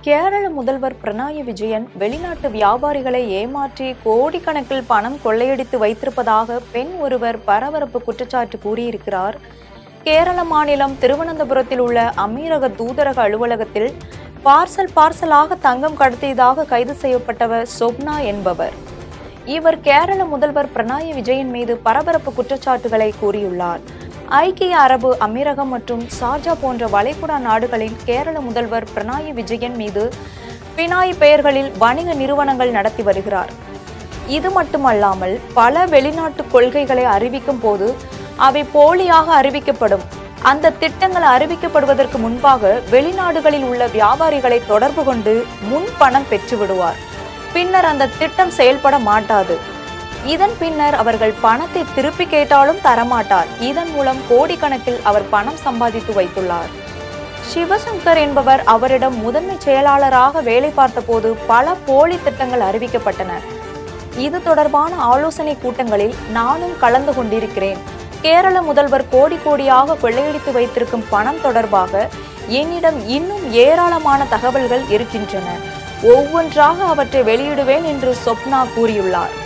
கேரள முதல்வர் பினராயி விஜயன் வெளிநாட்டு வியாபாரிகளை ஏமாற்றி கோடிக்கணக்கில் பணம் கொள்ளையடித்து வைத்திருப்பதாக பெண் ஒருவர் பரபரப்பு குற்றச்சாட்டு கூறியிருக்கிறார் கேரள மாநிலம் திருவனந்தபுரத்தில் உள்ள அமீரக தூதரக அலுவலகத்தில் பார்சல் பார்சலாக தங்கம் கடத்தியதாக கைது செய்யப்பட்டவர் சொப்னா என்பவர் இவர் கேரள முதல்வர் பினராயி விஜயன் மீது பரபரப்பு குற்றச்சாட்டுகளை கூறியுள்ளார் ஐக்கிய அரபு அமீரகம் மற்றும் சார்ஜா போன்ற வளைகுடா நாடுகளின் கேரள முதல்வர் பினராயி விஜயன் மீது பினாய் பெயர்களில் வணிக நிறுவனங்கள் நடத்தி வருகிறார் இது மட்டுமல்லாமல் பல வெளிநாட்டு கொள்கைகளை அறிவிக்கும் போது அவை போலியாக அறிவிக்கப்படும் அந்த திட்டங்கள் அறிவிக்கப்படுவதற்கு முன்பாக வெளிநாடுகளில் உள்ள வியாபாரிகளை தொடர்பு கொண்டு முன் பணம் பெற்று விடுவார் பின்னர் அந்த திட்டம் செயல்பட மாட்டாது இதன் பின்னர் அவர்கள் பணத்தை திருப்பி கேட்டாலும் தரமாட்டார் இதன் மூலம் கோடிக்கணக்கில் அவர் பணம் சம்பாதித்து வைத்துள்ளார் சிவசங்கர் என்பவர் அவரிடம் முதன்மை செயலாளராக வேலை பார்த்தபோது பல போலி திட்டங்கள் அறிவிக்கப்பட்டன இது தொடர்பான ஆலோசனை கூட்டங்களில் நானும் கலந்து கொண்டிருக்கிறேன் கேரள முதல்வர் கோடி கோடியாக கொள்ளையடித்து வைத்திருக்கும் பணம் தொடர்பாக என்னிடம் இன்னும் ஏராளமான தகவல்கள் இருக்கின்றன ஒவ்வொன்றாக அவற்றை வெளியிடுவேன் என்று சொப்னா கூறியுள்ளார்